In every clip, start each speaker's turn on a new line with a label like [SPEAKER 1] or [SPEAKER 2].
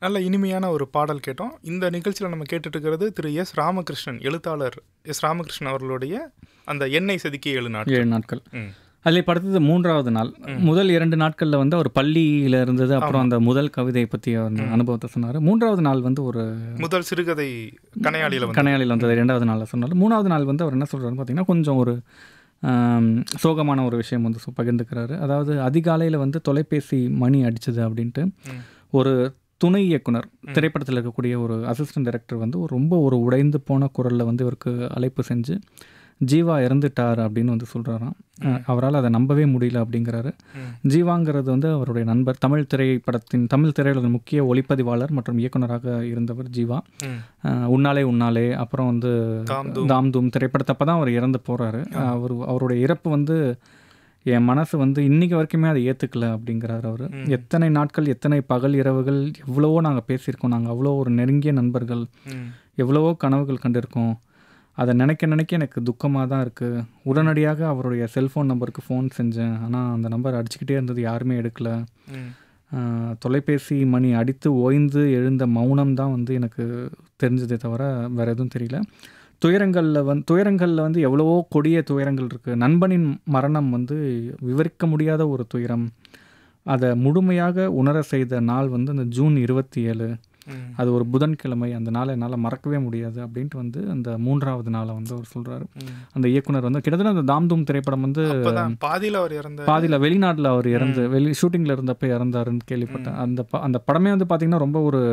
[SPEAKER 1] நல்ல இனிமையான ஒரு பாடல் கேட்டோம் இந்த நிகழ்ச்சியில் நம்ம கேட்டுட்டு இருக்கிறது திரு எஸ் ராமகிருஷ்ணன் எழுத்தாளர் எஸ் ராமகிருஷ்ணன் அவர்களுடைய அந்த எண்ணெய் செதுக்கிய ஏழு நாட்கள்
[SPEAKER 2] ஏழு நாட்கள்
[SPEAKER 1] ம்.
[SPEAKER 2] அதில் படுத்தது மூன்றாவது நாள் முதல் இரண்டு நாட்களில் வந்து அவர் பள்ளியில் இருந்தது அப்புறம் அந்த முதல் கவிதை பற்றிய அந்த அனுபவத்தை சொன்னார் மூன்றாவது நாள் வந்து ஒரு
[SPEAKER 1] முதல் சிறுகதை கனையாளியில் வந்து
[SPEAKER 2] கனையாளியில் வந்தது ரெண்டாவது நாளில் சொன்னார் மூணாவது நாள் வந்து அவர் என்ன சொல்கிறாருன்னு பார்த்தீங்கன்னா கொஞ்சம் ஒரு ஆம், சோகமான ஒரு விஷயம் வந்து சொ- பகிர்ந்துக்கிறாரு அதாவது அதிகாலையில் வந்து தொலைபேசி மணி அடிச்சது அப்படின்ட்டு
[SPEAKER 1] ம்.
[SPEAKER 2] ஒரு துணை இயக்குனர் திரைப்படத்தில் இருக்கக்கூடிய ஒரு அசிஸ்டன்ட் டைரக்டர் வந்து ஒரு ரொம்ப ஒரு உடைந்து போன குரலில் வந்து இவருக்கு அழைப்பு செஞ்சு ஜீவா இறந்துட்டார் அப்படின்னு வந்து சொல்கிறாராம் அவரால் அதை நம்பவே முடியல அப்படிங்கிறாரு
[SPEAKER 1] ம்.
[SPEAKER 2] ஜீவாங்கிறது வந்து அவருடைய நண்பர் தமிழ் திரைப்படத்தின் தமிழ் திரையுலகின் முக்கிய ஒளிப்பதிவாளர் மற்றும் இயக்குனராக இருந்தவர் ஜீவா
[SPEAKER 1] ம்.
[SPEAKER 2] அஹ் உன்னாலே உன்னாலே அப்புறம் வந்து
[SPEAKER 1] தாம்
[SPEAKER 2] தாம் தூம் திரைப்படத்தப்ப தான் அவர் இறந்து போகிறாரு அவர் அவருடைய இறப்பு வந்து என் மனசு வந்து இன்னைக்கு வரைக்குமே அதை ஏற்றுக்கல அப்படிங்கிறாரு அவர் எத்தனை நாட்கள் எத்தனை பகல் இரவுகள் எவ்வளவோ நாங்கள் பேசியிருக்கோம் நாங்கள் அவ்வளோ ஒரு நெருங்கிய நண்பர்கள்
[SPEAKER 1] ம்.
[SPEAKER 2] எவ்வளவோ கனவுகள் கண்டிருக்கோம் அதை நினைக்க நினைக்க எனக்கு துக்கமாக தான் இருக்குது உடனடியாக அவருடைய செல்ஃபோன் நம்பருக்கு ஃபோன் செஞ்சேன் ஆனால் அந்த நம்பர் அடிச்சுக்கிட்டே இருந்தது யாருமே எடுக்கல
[SPEAKER 1] ம்.
[SPEAKER 2] ஆஹ் தொலைபேசி மணி அடித்து ஓய்ந்து எழுந்த மௌனம் தான் வந்து எனக்கு தெரிஞ்சதே தவிர வேறு எதுவும் தெரியல துயரங்களில் வந்து துயரங்களில் வந்து எவ்வளவோ கொடிய துயரங்கள் இருக்குது நண்பனின் மரணம் வந்து விவரிக்க முடியாத ஒரு துயரம் அதை முழுமையாக உணர செய்த நாள் வந்து அந்த ஜூன் இருபத்தி ஏழு
[SPEAKER 1] ம்.
[SPEAKER 2] அது ஒரு புதன்கிழமை அந்த நாளை என்னால் மறக்கவே முடியாது அப்படின்ட்டு வந்து அந்த மூன்றாவது நாளை வந்து அவர் சொல்கிறாரு
[SPEAKER 1] ம்.
[SPEAKER 2] அந்த இயக்குனர் வந்து கிட்டத்தட்ட அந்த தாம் தூம் திரைப்படம் வந்து
[SPEAKER 1] அப்பதான் பாதியில் அவர் இறந்த
[SPEAKER 2] பாதியில் வெளிநாட்டில் அவர் இறந்து வெளி ஷூட்டிங்கில் இருந்தப்ப இறந்தாருன்னு கேள்விப்பட்டேன் அந்த ப அந்த படமே வந்து பார்த்தீங்கன்னா ரொம்ப ஒரு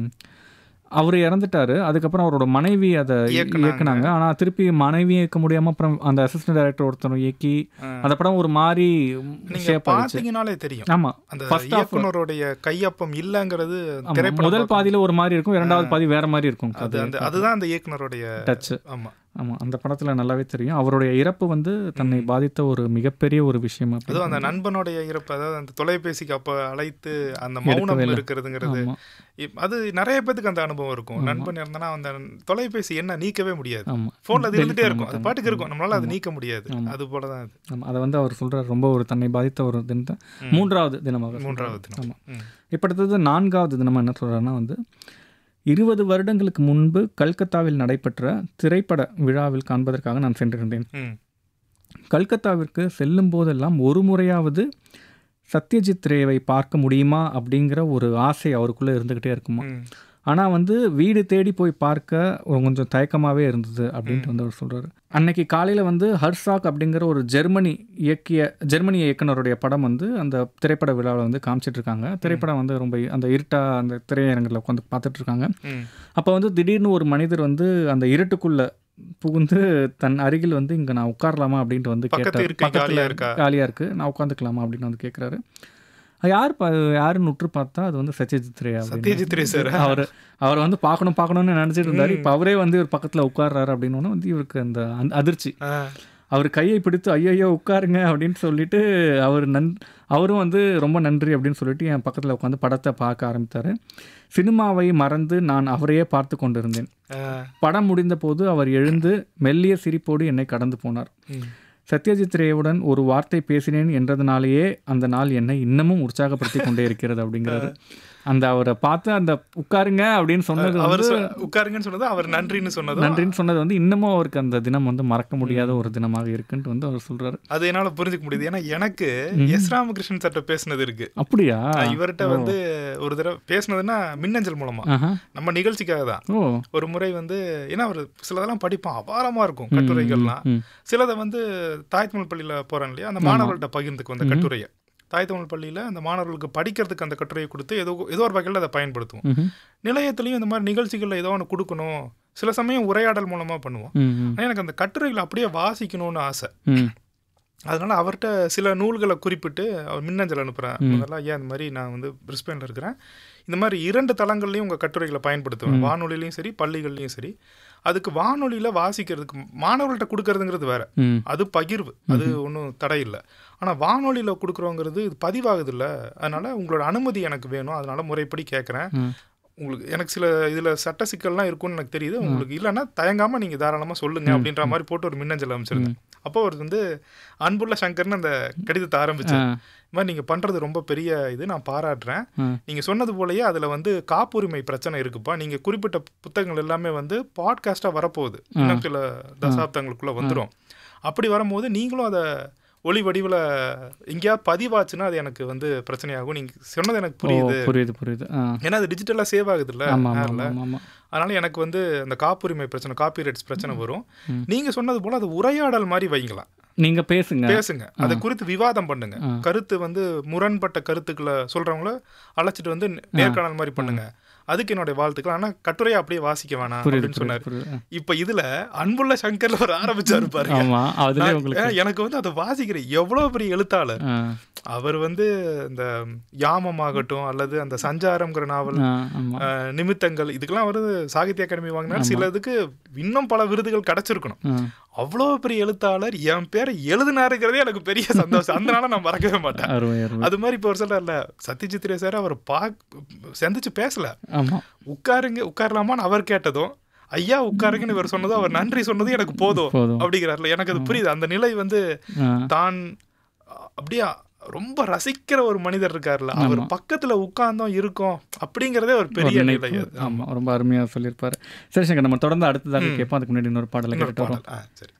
[SPEAKER 2] அவர் இறந்துட்டாரு அதுக்கப்புறம் அவரோட மனைவி அதை
[SPEAKER 1] இயக்குனாங்க.
[SPEAKER 2] இயக்குனாங்க ஆனால் திருப்பி மனைவி இயக்க முடியாமல் அப்புறம் அந்த அசிஸ்டன்ட் டைரக்டர் ஒருத்தர் இயக்கி
[SPEAKER 1] ஆ.
[SPEAKER 2] அந்த படம் ஒரு மாதிரி
[SPEAKER 1] நீங்க
[SPEAKER 2] ஷேப் ஆயிடுச்சு
[SPEAKER 1] பாத்தீங்கனாலே தெரியும்
[SPEAKER 2] ஆமாம்
[SPEAKER 1] அந்த
[SPEAKER 2] First half-
[SPEAKER 1] இயக்குனருடைய கையொப்பம் இல்லைங்கிறது
[SPEAKER 2] ஆமா.
[SPEAKER 1] திரைப்படம்
[SPEAKER 2] முதல் பாதியில் ஒரு மாதிரி இருக்கும் இரண்டாவது பாதி வேற மாதிரி இருக்கும்
[SPEAKER 1] அது அந்த அதுதான் அந்த இயக்குனருடைய
[SPEAKER 2] டச்சு
[SPEAKER 1] ஆமா
[SPEAKER 2] ஆமாம் அந்த படத்தில் நல்லாவே தெரியும் அவருடைய இறப்பு வந்து தன்னை பாதித்த ஒரு மிகப்பெரிய ஒரு விஷயம் அப்படி
[SPEAKER 1] அதுவும் அந்த நண்பனுடைய இறப்பு அதாவது அந்த தொலைபேசிக்கு அப்ப அழைத்து அந்த மௌனம்
[SPEAKER 2] இல்லை.
[SPEAKER 1] இருக்கிறதுங்கிறது
[SPEAKER 2] ஆமாம்
[SPEAKER 1] இப்- அது நிறைய பேத்துக்கு அந்த அனுபவம் இருக்கும் நண்பன் இருந்தானா அந்த தொலைபேசி என்ன நீக்கவே முடியாது
[SPEAKER 2] ஆமாம்
[SPEAKER 1] போன்ல அது இருந்துட்டே இருக்கும் அது பாட்டுக்கு இருக்கும் நம்மளால அது நீக்க முடியாது அது போலதான் அது
[SPEAKER 2] ஆமாம் அதை வந்து அவர் சொல்கிறார் ரொம்ப ஒரு தன்னை பாதித்த ஒரு தினத்தை மூன்றாவது தினமாக
[SPEAKER 1] மூன்றாவது தினம்
[SPEAKER 2] ஆமாம்
[SPEAKER 1] ம்.
[SPEAKER 2] இப்போ அடுத்தது நான்காவது தினம் என்ன சொல்கிறாருன்னா வந்து இருபது வருடங்களுக்கு முன்பு கல்கத்தாவில் நடைபெற்ற திரைப்பட விழாவில் காண்பதற்காக நான் சென்றிருந்தேன்
[SPEAKER 1] ம்.
[SPEAKER 2] கல்கத்தாவிற்கு செல்லும் போதெல்லாம் ஒரு முறையாவது சத்யஜித் ரேவை பார்க்க முடியுமா அப்படிங்கிற ஒரு ஆசை அவருக்குள்ளே இருந்துக்கிட்டே இருக்குமா
[SPEAKER 1] ம்.
[SPEAKER 2] ஆனால் வந்து வீடு தேடி போய் பார்க்க ஒரு கொஞ்சம் தயக்கமாகவே இருந்தது அப்படின்ட்டு வந்து அவர் சொல்கிறாரு அன்னைக்கு காலையில் வந்து ஹர்சாக் அப்படிங்கிற ஒரு ஜெர்மனி இயக்கிய ஜெர்மனி இயக்குனருடைய படம் வந்து அந்த திரைப்பட விழாவில் வந்து காமிச்சிட்டு இருக்காங்க திரைப்படம் வந்து ரொம்ப அந்த இருட்டா அந்த திரையரங்கில் உட்காந்து பார்த்துட்டு இருக்காங்க
[SPEAKER 1] ம்.
[SPEAKER 2] அப்போ வந்து திடீர்னு ஒரு மனிதர் வந்து அந்த இருட்டுக்குள்ள புகுந்து தன் அருகில் வந்து இங்கே நான் உட்காரலாமா அப்படின்ட்டு வந்து
[SPEAKER 1] பக்கத்து
[SPEAKER 2] கேட்டார்
[SPEAKER 1] இருக்கை காலியா இருக்கா?
[SPEAKER 2] காலியாக இருக்குது நான் உட்காந்துக்கலாமா அப்படின்னு வந்து கேட்குறாரு யார் பா யாருன்னு உற்று பார்த்தா அது வந்து சத்யஜித் ரே அப்படின்னு
[SPEAKER 1] சத்யஜித் ரே சார்
[SPEAKER 2] அவர் அவர் வந்து பார்க்கணும் பார்க்கணும்னு நினச்சிட்டு இருந்தாரு இப்போ அவரே வந்து இவர் பக்கத்தில் உட்கார்றாரு அப்படின்னு வந்து இவருக்கு அந்த அந்த அதிர்ச்சி அவர் கையை பிடித்து ஐயோ உட்காருங்க அப்படின்னு சொல்லிட்டு அவர் நன் அவரும் வந்து ரொம்ப நன்றி அப்படின்னு சொல்லிட்டு என் பக்கத்தில் உட்காந்து படத்தை பார்க்க ஆரம்பித்தார் சினிமாவை மறந்து நான் அவரையே பார்த்து கொண்டிருந்தேன் படம் முடிந்த போது அவர் எழுந்து மெல்லிய சிரிப்போடு என்னை கடந்து போனார் சத்யஜித் ரேவுடன் ஒரு வார்த்தை பேசினேன் என்றதுனாலேயே அந்த நாள் என்னை இன்னமும் உற்சாகப்படுத்தி கொண்டே இருக்கிறது அப்படிங்கிறாரு அந்த அவரை பார்த்து அந்த உட்காருங்க அப்படின்னு சொன்னது
[SPEAKER 1] அவர்
[SPEAKER 2] வந்து
[SPEAKER 1] சொ- உட்காருங்கன்னு சொன்னது அவர் நன்றின்னு சொன்னது
[SPEAKER 2] நன்றின்னு சொன்னது வந்து இன்னமும் அவருக்கு அந்த தினம் வந்து மறக்க முடியாத ஒரு தினமாக இருக்குன்ட்டு வந்து அவர் சொல்றாரு
[SPEAKER 1] அது என்னால புரிஞ்சுக்க முடியுது ஏன்னா எனக்கு எஸ் ராமகிருஷ்ணன் சட்ட பேசுனது இருக்கு
[SPEAKER 2] அப்படியா
[SPEAKER 1] நான் இவர்கிட்ட வந்து ஒரு தடவை பேசுனதுன்னா மின்னஞ்சல் மூலமா
[SPEAKER 2] ஆஹா.
[SPEAKER 1] நம்ம நிகழ்ச்சிக்காக தான்
[SPEAKER 2] ஓ
[SPEAKER 1] ஒரு முறை வந்து ஏன்னா அவர் சிலதெல்லாம் படிப்பான் அபாரமா இருக்கும் கட்டுரைகள்லாம்
[SPEAKER 2] ம்.
[SPEAKER 1] சிலதை வந்து தாய் தமிழ் பள்ளியில போறேன் இல்லையா அந்த மாணவர்கள்ட்ட பகிர்ந்துக்கு வந்த கட்டுரையை தாய் தமிழ் பள்ளியில அந்த மாணவர்களுக்கு படிக்கிறதுக்கு அந்த கட்டுரையை கொடுத்து ஏதோ ஏதோ ஒரு வகையில் அதை பயன்படுத்துவோம்
[SPEAKER 2] ம்ஹும்.
[SPEAKER 1] நிலையத்திலையும் இந்த மாதிரி நிகழ்ச்சிகள்ல ஏதோ ஒன்று கொடுக்கணும் சில சமயம் உரையாடல் மூலமா பண்ணுவோம்
[SPEAKER 2] ம், ம்,
[SPEAKER 1] ஆனா எனக்கு அந்த கட்டுரைகளை அப்படியே வாசிக்கணும்னு ஆசை
[SPEAKER 2] ம்.
[SPEAKER 1] அதனால அவர்கிட்ட சில நூல்களை குறிப்பிட்டு அவர் மின்னஞ்சல் அனுப்புகிறேன் முதல்ல ஐயா இந்த மாதிரி நான் வந்து பிரிஸ்பெயினில் இருக்கிறேன் இந்த மாதிரி இரண்டு தளங்கள்லையும் உங்கள் கட்டுரைகளை பயன்படுத்துவேன் வானொலியிலையும் சரி பள்ளிகள்லையும் சரி அதுக்கு வானொலியில் வாசிக்கிறதுக்கு மாணவர்கள்ட்ட கொடுக்கறதுங்கிறது வேற
[SPEAKER 2] ம்.
[SPEAKER 1] அது பகிர்வு அது ஒன்றும் தடை இல்லை ஆனால் வானொலியில் கொடுக்குறோங்கிறது இது பதிவாகுது இல்லை அதனால உங்களோட அனுமதி எனக்கு வேணும் அதனால முறைப்படி கேட்குறேன்
[SPEAKER 2] ம்.
[SPEAKER 1] உங்களுக்கு எனக்கு சில இதில் சட்ட சிக்கல்லாம் இருக்கும்னு எனக்கு தெரியுது உங்களுக்கு இல்லைன்னா தயங்காமல் நீங்கள் தாராளமாக சொல்லுங்க அப்படின்ற மாதிரி போட்டு ஒரு மின்னஞ்சல் அமைச்சிருந்தேன் அப்போ அவர் வந்து அன்புள்ள சங்கர்னு அந்த கடிதத்தை ஆரம்பிச்சார்
[SPEAKER 2] ஆ.
[SPEAKER 1] இந்த மாதிரி நீங்கள் பண்ணுறது ரொம்ப பெரிய இது நான் பாராட்டுறேன்
[SPEAKER 2] ம்.
[SPEAKER 1] நீங்கள் சொன்னது போலயே அதில் வந்து காப்புரிமை பிரச்சனை இருக்குப்பா நீங்கள் குறிப்பிட்ட புத்தகங்கள் எல்லாமே வந்து பாட்காஸ்ட்டாக வரப்போகுது இன்னும் சில தசாப்தங்களுக்குள்ளே வந்துடும் அப்படி வரும்போது நீங்களும் அதை ஒளி வடிவில் எங்கேயாவது பதிவாச்சுன்னா அது எனக்கு வந்து பிரச்சனையாகும் நீங்கள் சொன்னது எனக்கு
[SPEAKER 2] ஓ
[SPEAKER 1] புரியுது
[SPEAKER 2] புரியுது புரியுது ஆ
[SPEAKER 1] ஏன்னா அது டிஜிட்டலாக சேவ் ஆகுதுல்ல
[SPEAKER 2] ஆமா ஆமா
[SPEAKER 1] நேரில்
[SPEAKER 2] ஆமா ஆமா
[SPEAKER 1] அதனால எனக்கு வந்து அந்த காப்புரிமை பிரச்சனை காப்பிரைட்ஸ் பிரச்சனை வரும்
[SPEAKER 2] ம்.
[SPEAKER 1] நீங்க சொன்னது போல அது உரையாடல் மாதிரி வைங்கலாம்
[SPEAKER 2] நீங்க பேசுங்க
[SPEAKER 1] பேசுங்க அதை குறித்து விவாதம் பண்ணுங்க
[SPEAKER 2] ஆ.
[SPEAKER 1] கருத்து வந்து முரண்பட்ட கருத்துக்களை சொல்றவங்கள அழைச்சிட்டு வந்து நேர்காணல் மாதிரி பண்ணுங்க அதுக்கு என்னுடைய வாழ்த்துக்கள் ஆனா கட்டுரையை அப்படியே வாசிக்க வேணாம்
[SPEAKER 2] புரியுது
[SPEAKER 1] அப்படின்னு சொன்னாரு
[SPEAKER 2] புரியுது புரியுது
[SPEAKER 1] இப்ப இதுல அன்புள்ள சங்கர்ல ஒரு ஆரம்பிச்சாரு பாருங்க
[SPEAKER 2] ஆமா அதுலயே
[SPEAKER 1] நான்
[SPEAKER 2] உங்களுக்கு
[SPEAKER 1] ஏன் எனக்கு வந்து அதை வாசிக்கிறேன் எவ்வளவு பெரிய எழுத்தாளர்
[SPEAKER 2] ஆ,
[SPEAKER 1] அவர் வந்து இந்த யாமம் ஆகட்டும் அல்லது அந்த சஞ்சாரம்ங்கிற நாவல்
[SPEAKER 2] ஆ, ஆமா
[SPEAKER 1] அஹ், நிமித்தங்கள் இதுக்கெல்லாம் வருது சாகித்ய அகாடமி வாங்கினாலும் சிலதுக்கு இன்னும் பல விருதுகள் கிடைச்சிருக்கணும்
[SPEAKER 2] ஆ,
[SPEAKER 1] அவ்வளோ பெரிய எழுத்தாளர் என் பேரை எழுதினாருங்கிறதே எனக்கு பெரிய சந்தோஷம் அந்த நாளை நான் மறக்கவே மாட்டேன்
[SPEAKER 2] அருமை அருமை
[SPEAKER 1] அது மாதிரி இப்போ ஒரு சொல்றாருல சத்யஜித் ரே சார் அவர் பா சந்திச்சு பேசல
[SPEAKER 2] ஆமா
[SPEAKER 1] உட்காருங்க உட்காரலாமான்னு அவர் கேட்டதும் ஐயா உட்காருங்கன்னு இவர் சொன்னதும் அவர் நன்றி சொன்னதும் எனக்கு போதும்
[SPEAKER 2] போதும்
[SPEAKER 1] அப்படிங்கிறாருல எனக்கு அது புரியுது அந்த நிலை வந்து
[SPEAKER 2] ஆ,
[SPEAKER 1] தான் அப்படியே ரொம்ப ரசிக்கிற ஒரு மனிதர் இருக்காருல்ல அவர் பக்கத்துல உட்கார்ந்தோம் இருக்கோம் அப்படிங்கறதே ஒரு பெரிய நிலை
[SPEAKER 2] நினைப்பு.
[SPEAKER 1] அது
[SPEAKER 2] ஆமா ரொம்ப அருமையா சொல்லியிருப்பாரு சரி சங்கர் நம்ம தொடர்ந்து அடுத்ததாக கேட்போம் அதுக்கு முன்னாடி இன்னொரு பாடலை
[SPEAKER 1] இன்னொரு
[SPEAKER 2] கேட்டு வரோம்
[SPEAKER 1] பாடல் ஆ சரி